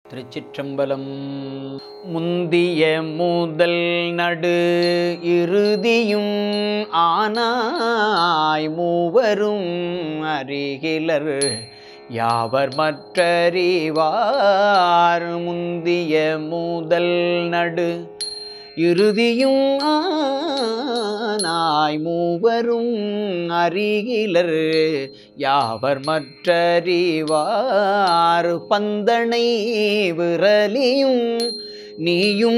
திருச்சிற்றம்பலம் முந்திய முதல் நடு இறுதியும் ஆனாய் மூவரும் அருகிலர் யாவர் மற்றறிவார் முந்திய முதல் நடு இறுதியும் ஆனாய் மூவரும் அருகிலர் யாவர் மற்றறிவார் பந்தனை விரலியும் நீயும்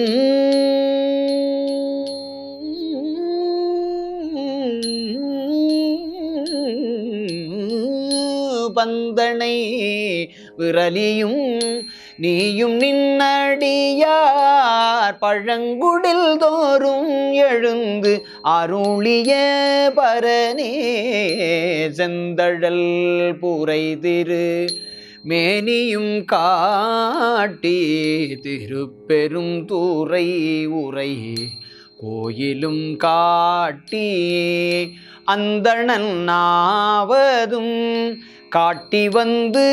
பந்தனை விரலியும் நீயும் நின்னடியார் பழங்குடில் தோறும் எழுந்து அருளிய பரனே செந்தழல் புரை திரு மேனியும் காட்டி திருப்பெரும் தூரை உரை கோயிலும் காட்டி அந்தணன் நாவதும் காட்டி வந்து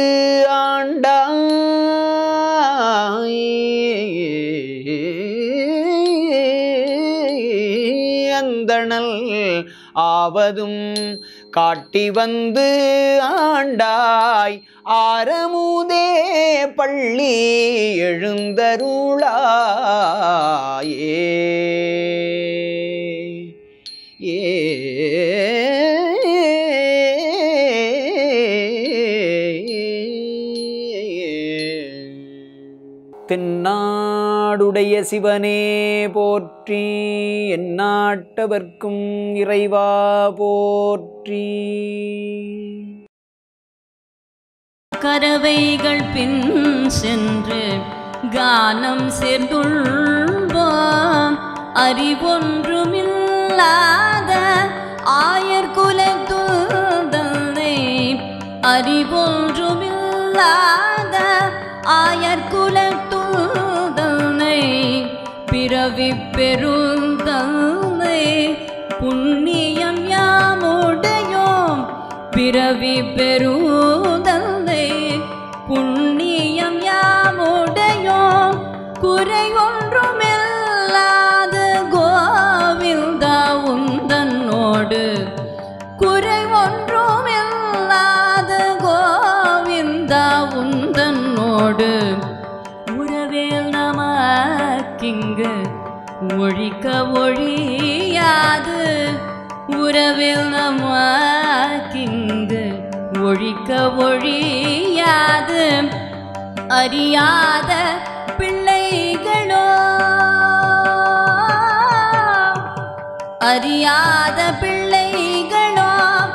ஆண்டாய் அந்தணல் ஆவதும் காட்டி வந்து ஆண்டாய் ஆரமுதே பள்ளி எழுந்தருளாயே ஏ தென்னாடுடைய சிவனே போற்றி எந்நாட்டவர்க்கும் இறைவா போற்றி கரவைகள் பின் சென்று கானம் சேர்ந்துள்வோம் அறிவொன்றுமில்லாத ஆயர் குலத்துதனை அறிவொன்றுமில்லாத ஆயர் குலத்துதனை பிறவி பெருந்தனை புண்ணியம் யாமுடையோம் பிறவி பெருதலை புண்ணியம் யாமுடையோம் குறை ஒன்றுமில்லாத கோவிந்தா உந்தன்னோடு குறை ஒன்றுமில்லாத கோவிந்தா உந்தன்னோடு உறவேல் நமக்கிங்கு ஒழிக்க ஒழியாது உறவில் நமக்கிங்கு ஒழிக்க ஒழியாது அறியாத பிள்ளைகளோ அறியாத பிள்ளைகளோ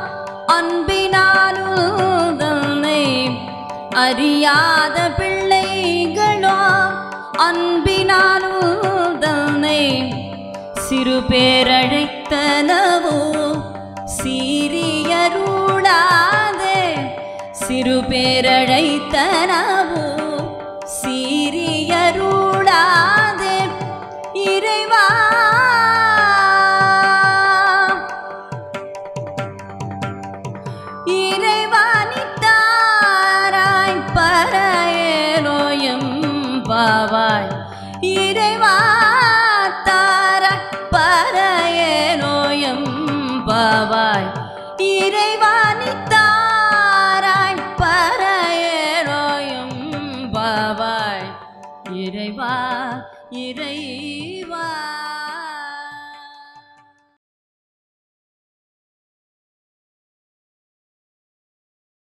அன்பினாலும் தன்னை அறியாத பிள்ளைகளோ அன்பினாலும் தன்னை சிறு பேரழைத்தனவோ சீரியருளாதே சிறு பேரழைத்தனவோ சீரியருளாதே இறைவா இறைவானித்தாராய் பரையலோயம் பாவாய் இறைவா தாராய் பரையலோயம் பாவாய் இறைவானித்தாராய் பரையலோயம் பாவாய் இறைவா இறைவா